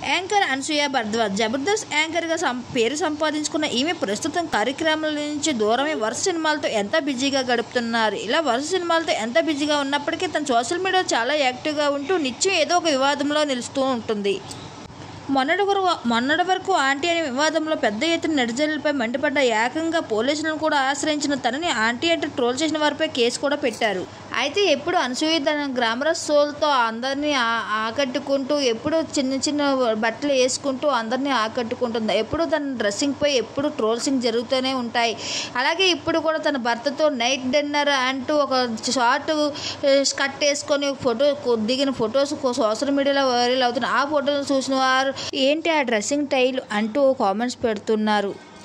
anchor Anasuya Bharadwaj Jabardasth యాంకర్గా సం పేరు సంపాదించుకున్న ఈమె ప్రస్తుతం కార్యక్రమాల నుంచి దూరమై వరుస సినిమాలతో ఎంత బిజీగా గడుపుతున్నారు ఇలా వరుస సినిమాలతో ఎంత బిజీగా ఉన్నప్పటికీ తన సోషల్ మీడియా చాలా యాక్టివ్గా ఉంటూ నిత్యం ఏదో ఒక వివాదంలో నిలుస్తూ ఉంటుంది మొన్నటి వరకు మొన్నటి వరకు ఆంటీ అనే వివాదంలో పెద్ద ఎత్తున నెటిజన్లపై మండిపడ్డ ఏకంగా పోలీసులను కూడా ఆశ్రయించిన తనని ఆంటీ అంటే ట్రోల్ చేసిన వారిపై కేసు కూడా పెట్టారు అయితే ఎప్పుడు అనసూయ తన గ్రామరస్ సోల్తో అందరినీ ఆ- ఆకట్టుకుంటూ ఎప్పుడు చిన్న చిన్న బట్టలు వేసుకుంటూ అందరినీ ఆకట్టుకుంటుంది ఎప్పుడు తన డ్రెస్సింగ్పై ఎప్పుడు ట్రోల్సింగ్ జరుగుతూనే ఉంటాయి అలాగే ఇప్పుడు కూడా తన భర్తతో నైట్ డిన్నర్ అంటూ ఒక షార్ట్ స్కట్ వేసుకొని ఫోటో దిగిన ఫొటోస్ సోషల్ మీడియాలో వైరల్ అవుతున్నాయి ఆ ఫోటోలు చూసిన వారు ఏంటి ఆ డ్రెస్సింగ్ టైల్ అంటూ కామెంట్స్ పెడుతున్నారు